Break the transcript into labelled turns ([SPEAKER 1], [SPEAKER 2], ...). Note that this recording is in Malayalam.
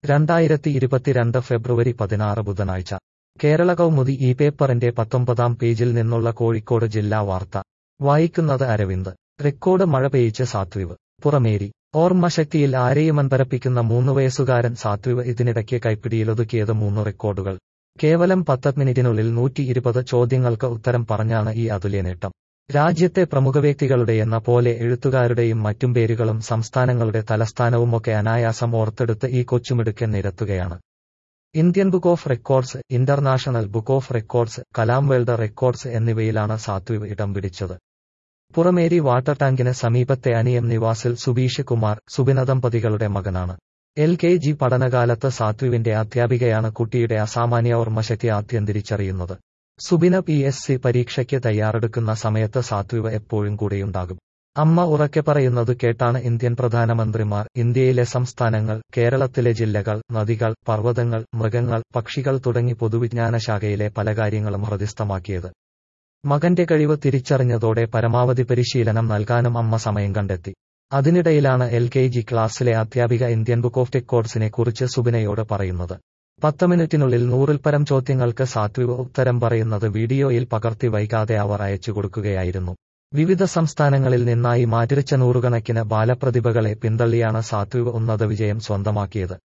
[SPEAKER 1] രണ്ടായിരത്തി ഇരുപത്തിരണ്ട് ഫെബ്രുവരി പതിനാറ് ബുധനാഴ്ച കേരള കൗമുദി ഈ പേപ്പറിന്റെ പത്തൊമ്പതാം പേജിൽ നിന്നുള്ള കോഴിക്കോട് ജില്ലാ വാർത്ത വായിക്കുന്നത് അരവിന്ദ് റെക്കോർഡ് മഴ പെയ്യിച്ച് സാത്വിവ് പുറമേരി ഓർമ്മശക്തിയിൽ ആരെയും അമ്പരപ്പിക്കുന്ന മൂന്ന് വയസ്സുകാരൻ സാത്വിവ് ഇതിനിടയ്ക്ക് കൈപ്പിടിയിലൊതുക്കിയത് മൂന്ന് റെക്കോർഡുകൾ കേവലം പത്ത് മിനിറ്റിനുള്ളിൽ നൂറ്റി ഇരുപത് ചോദ്യങ്ങൾക്ക് ഉത്തരം പറഞ്ഞാണ് ഈ അതുല്യ നേട്ടം രാജ്യത്തെ പ്രമുഖ വ്യക്തികളുടെയെന്ന പോലെ എഴുത്തുകാരുടെയും മറ്റും പേരുകളും സംസ്ഥാനങ്ങളുടെ തലസ്ഥാനവുമൊക്കെ അനായാസം ഓർത്തെടുത്ത് ഈ കൊച്ചുമിടുക്കൻ നിരത്തുകയാണ് Indian book of records international book of records Kalam world records എന്നിവയിലാണ് സാത്വിവ് ഇടം പിടിച്ചത് പുറമേരി വാട്ടർ ടാങ്കിന് സമീപത്തെ അനിയം നിവാസിൽ സുബീഷ് കുമാർ സുബിന ദമ്പതികളുടെ മകനാണ് എൽ കെ ജി പഠനകാലത്ത് സാത്വിവിന്റെ അധ്യാപികയാണ് കുട്ടിയുടെ അസാമാന്യ ഓർമ്മശക്തി ആദ്യം തിരിച്ചറിയുന്നത് സുബിന പി എസ് സി പരീക്ഷയ്ക്ക് തയ്യാറെടുക്കുന്ന സമയത്ത് സാത്വിവ് എപ്പോഴും കൂടെയുണ്ടാകും അമ്മ ഉറക്കെ പറയുന്നത് കേട്ടാണ് ഇന്ത്യൻ പ്രധാനമന്ത്രിമാർ ഇന്ത്യയിലെ സംസ്ഥാനങ്ങൾ കേരളത്തിലെ ജില്ലകൾ നദികൾ പർവ്വതങ്ങൾ മൃഗങ്ങൾ പക്ഷികൾ തുടങ്ങി പൊതുവിജ്ഞാന ശാഖയിലെ പല കാര്യങ്ങളും ഹൃദിസ്ഥമാക്കിയത് മകന്റെ കഴിവ് തിരിച്ചറിഞ്ഞതോടെ പരമാവധി പരിശീലനം നൽകാനും അമ്മ സമയം കണ്ടെത്തി അതിനിടയിലാണ് എൽ കെ ജി ക്ലാസ്സിലെ അധ്യാപിക ഇന്ത്യൻ ബുക്ക് ഓഫ് റെക്കോർഡ്സിനെ കുറിച്ച് സുബിനയോട് പറയുന്നത് പത്ത് മിനിറ്റിനുള്ളിൽ നൂറിൽ പരം ചോദ്യങ്ങൾക്ക് സാത്വിക ഉത്തരം പറയുന്നത് വീഡിയോയിൽ പകർത്തി വൈകാതെ അവർ അയച്ചു കൊടുക്കുകയായിരുന്നു വിവിധ സംസ്ഥാനങ്ങളിൽ നിന്നായി മാറ്റിരിച്ച നൂറുകണക്കിന് ബാലപ്രതിഭകളെ പിന്തള്ളിയാണ് സാത്വിക ഉന്നത വിജയം സ്വന്തമാക്കിയത്